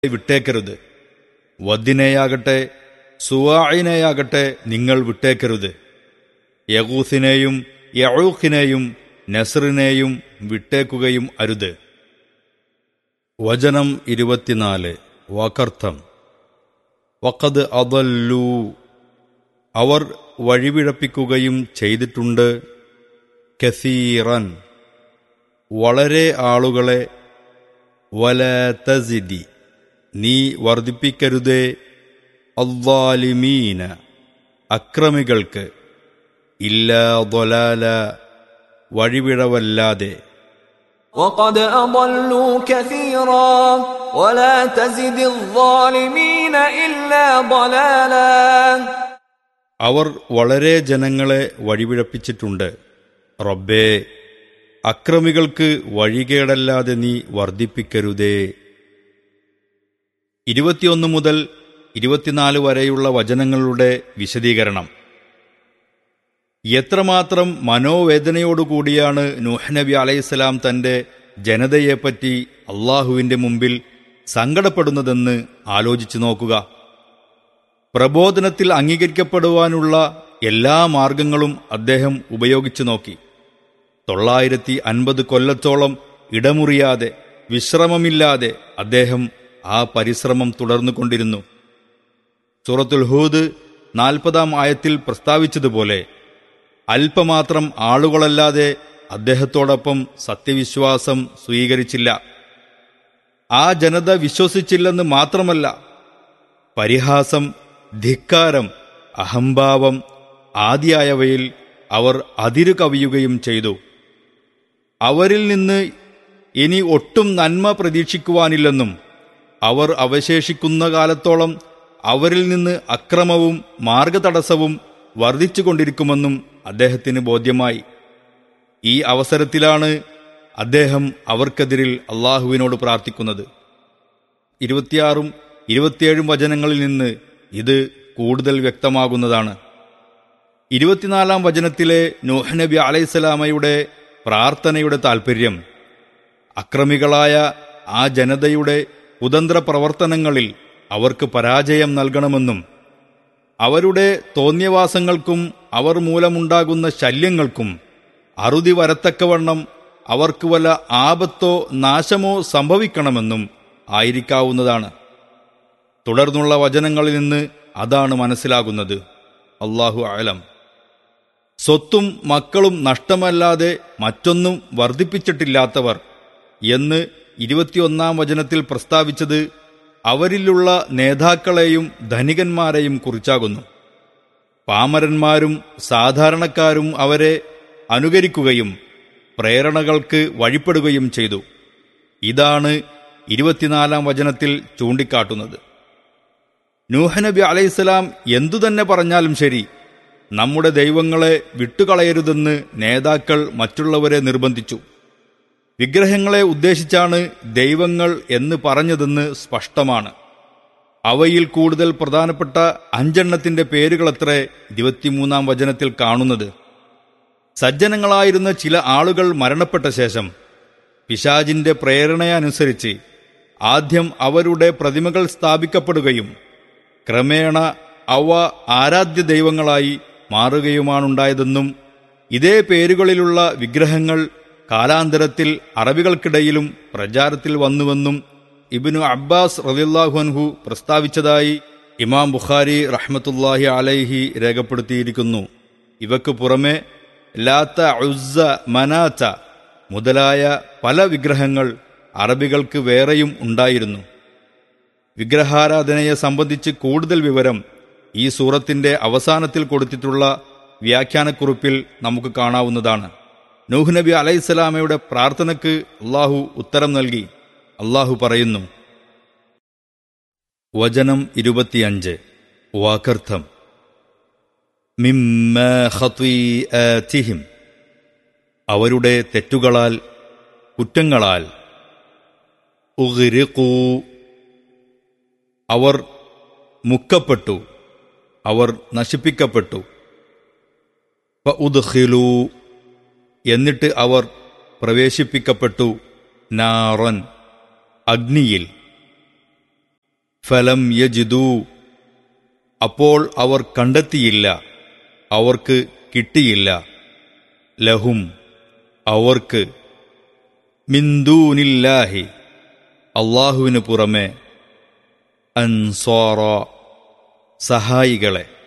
വിട്ടേക്കരുത് വദ്ദിനെയാകട്ടെ സുവായിനെയാകട്ടെ നിങ്ങൾ വിട്ടേക്കരുത് യഗൂസിനെയും യഴൂഖിനെയും നസറിനെയും വിട്ടേക്കുകയും അരുത് വചനം ഇരുപത്തിനാല് വാക്കർത്ഥം വക്കത് അതല്ലൂ അവർ വഴിപിഴപ്പിക്കുകയും ചെയ്തിട്ടുണ്ട് കസീറൻ വളരെ ആളുകളെ വലതസിദി നീ വർദ്ധിപ്പിക്കരുതേ അള്ളാലിമീന അക്രമികൾക്ക് ഇല്ലാ തൊലാല വഴിപിഴവല്ലാതെ وقد أضلوا كثيرا ولا تزد الظالمين إلا ضلالا അവർ വളരെ ജനങ്ങളെ വഴിപിഴപ്പിച്ചിട്ടുണ്ട് റബ്ബേ അക്രമികൾക്ക് വഴികേടല്ലാതെ നീ വർദ്ധിപ്പിക്കരുതേ ഇരുപത്തിയൊന്ന് മുതൽ ഇരുപത്തിനാല് വരെയുള്ള വചനങ്ങളുടെ വിശദീകരണം എത്രമാത്രം മനോവേദനയോടുകൂടിയാണ് നൂഹ് നബി അലൈഹിസ്സലാം തന്റെ ജനതയെപ്പറ്റി അള്ളാഹുവിന്റെ മുമ്പിൽ സങ്കടപ്പെടുന്നതെന്ന് ആലോചിച്ചു നോക്കുക പ്രബോധനത്തിൽ അംഗീകരിക്കപ്പെടുവാനുള്ള എല്ലാ മാർഗങ്ങളും അദ്ദേഹം ഉപയോഗിച്ചു നോക്കി തൊള്ളായിരത്തി അൻപത് കൊല്ലത്തോളം ഇടമുറിയാതെ വിശ്രമമില്ലാതെ അദ്ദേഹം ആ പരിശ്രമം തുടർന്നുകൊണ്ടിരുന്നു സൂറത്തുൽ ഹൂദ് നാൽപ്പതാം ആയത്തിൽ പ്രസ്താവിച്ചതുപോലെ അല്പമാത്രം ആളുകളല്ലാതെ അദ്ദേഹത്തോടൊപ്പം സത്യവിശ്വാസം സ്വീകരിച്ചില്ല ആ ജനത വിശ്വസിച്ചില്ലെന്ന് മാത്രമല്ല പരിഹാസം ധിക്കാരം അഹംഭാവം ആദിയായവയിൽ അവർ അതിരു കവിയുകയും ചെയ്തു അവരിൽ നിന്ന് ഇനി ഒട്ടും നന്മ പ്രതീക്ഷിക്കുവാനില്ലെന്നും അവർ അവശേഷിക്കുന്ന കാലത്തോളം അവരിൽ നിന്ന് അക്രമവും മാർഗതടസ്സവും വർദ്ധിച്ചുകൊണ്ടിരിക്കുമെന്നും അദ്ദേഹത്തിന് ബോധ്യമായി ഈ അവസരത്തിലാണ് അദ്ദേഹം അവർക്കെതിരിൽ അള്ളാഹുവിനോട് പ്രാർത്ഥിക്കുന്നത് ഇരുപത്തിയാറും ഇരുപത്തിയേഴും വചനങ്ങളിൽ നിന്ന് ഇത് കൂടുതൽ വ്യക്തമാകുന്നതാണ് ഇരുപത്തിനാലാം വചനത്തിലെ നൂഹ് നബി അലൈഹിസ്സലാമയുടെ പ്രാർത്ഥനയുടെ താൽപ്പര്യം അക്രമികളായ ആ ജനതയുടെ കുതന്ത്ര പ്രവർത്തനങ്ങളിൽ അവർക്ക് പരാജയം നൽകണമെന്നും അവരുടെ തോന്നിയവാസങ്ങൾക്കും അവർ മൂലമുണ്ടാകുന്ന ശല്യങ്ങൾക്കും അറുതി വരത്തക്കവണ്ണം അവർക്ക് വല്ല ആപത്തോ നാശമോ സംഭവിക്കണമെന്നും ആയിരിക്കാവുന്നതാണ് തുടർന്നുള്ള വചനങ്ങളിൽ നിന്ന് അതാണ് മനസ്സിലാകുന്നത് അള്ളാഹു ആലം സ്വത്തും മക്കളും നഷ്ടമല്ലാതെ മറ്റൊന്നും വർദ്ധിപ്പിച്ചിട്ടില്ലാത്തവർ എന്ന് ഇരുപത്തിയൊന്നാം വചനത്തിൽ പ്രസ്താവിച്ചത് അവരിലുള്ള നേതാക്കളെയും ധനികന്മാരെയും കുറിച്ചാകുന്നു പാമരന്മാരും സാധാരണക്കാരും അവരെ അനുകരിക്കുകയും പ്രേരണകൾക്ക് വഴിപ്പെടുകയും ചെയ്തു ഇതാണ് ഇരുപത്തിനാലാം വചനത്തിൽ ചൂണ്ടിക്കാട്ടുന്നത് നൂഹനബി അലൈഹിസ്സലാം എന്തുതന്നെ പറഞ്ഞാലും ശരി നമ്മുടെ ദൈവങ്ങളെ വിട്ടുകളയരുതെന്ന് നേതാക്കൾ മറ്റുള്ളവരെ നിർബന്ധിച്ചു വിഗ്രഹങ്ങളെ ഉദ്ദേശിച്ചാണ് ദൈവങ്ങൾ എന്ന് പറഞ്ഞതെന്ന് സ്പഷ്ടമാണ് അവയിൽ കൂടുതൽ പ്രധാനപ്പെട്ട അഞ്ചെണ്ണത്തിന്റെ പേരുകളത്രേ ഇരുപത്തിമൂന്നാം വചനത്തിൽ കാണുന്നത് സജ്ജനങ്ങളായിരുന്ന ചില ആളുകൾ മരണപ്പെട്ട ശേഷം പിശാജിന്റെ പ്രേരണയനുസരിച്ച് ആദ്യം അവരുടെ പ്രതിമകൾ സ്ഥാപിക്കപ്പെടുകയും ക്രമേണ അവ ആരാധ്യ ദൈവങ്ങളായി മാറുകയുമാണുണ്ടായതെന്നും ഇതേ പേരുകളിലുള്ള വിഗ്രഹങ്ങൾ കാലാന്തരത്തിൽ അറബികൾക്കിടയിലും പ്രചാരത്തിൽ വന്നുവെന്നും ഇബിനു അബ്ബാസ് റലിള്ളാഹുഅൻഹു പ്രസ്താവിച്ചതായി ഇമാം ബുഖാരി റഹ്മത്തുല്ലാഹി അലൈഹി രേഖപ്പെടുത്തിയിരിക്കുന്നു ഇവക്ക് പുറമെ ലാത്ത ഉസ്സ മനാച്ച മുതലായ പല വിഗ്രഹങ്ങൾ അറബികൾക്ക് വേറെയും ഉണ്ടായിരുന്നു വിഗ്രഹാരാധനയെ സംബന്ധിച്ച് കൂടുതൽ വിവരം ഈ സൂറത്തിന്റെ അവസാനത്തിൽ കൊടുത്തിട്ടുള്ള വ്യാഖ്യാനക്കുറിപ്പിൽ നമുക്ക് കാണാവുന്നതാണ് നൂഹ് നബി അലൈഹിസ്സലാമയുടെ പ്രാർത്ഥനയ്ക്ക് അള്ളാഹു ഉത്തരം നൽകി അള്ളാഹു പറയുന്നു വചനം ഇരുപത്തിയഞ്ച് വാക്കർത്ഥം മിമ്മ ഖത്വീആതിഹിം അവരുടെ തെറ്റുകളാൽ കുറ്റങ്ങളാൽ ഉഗ്രിഖൂ അവർ മുക്കപ്പെട്ടു അവർ നശിപ്പിക്കപ്പെട്ടു ഉദ്ഖിലൂ എന്നിട്ട് അവർ പ്രവേശിപ്പിക്കപ്പെട്ടു നാറൻ അഗ്നിയിൽ ഫലം യജിദൂ അപ്പോൾ അവർ കണ്ടെത്തിയില്ല അവർക്ക് കിട്ടിയില്ല ലഹും അവർക്ക് മിന്ദൂനില്ലാഹി അള്ളാഹുവിന് പുറമെ അൻസ്വാറ സഹായികളെ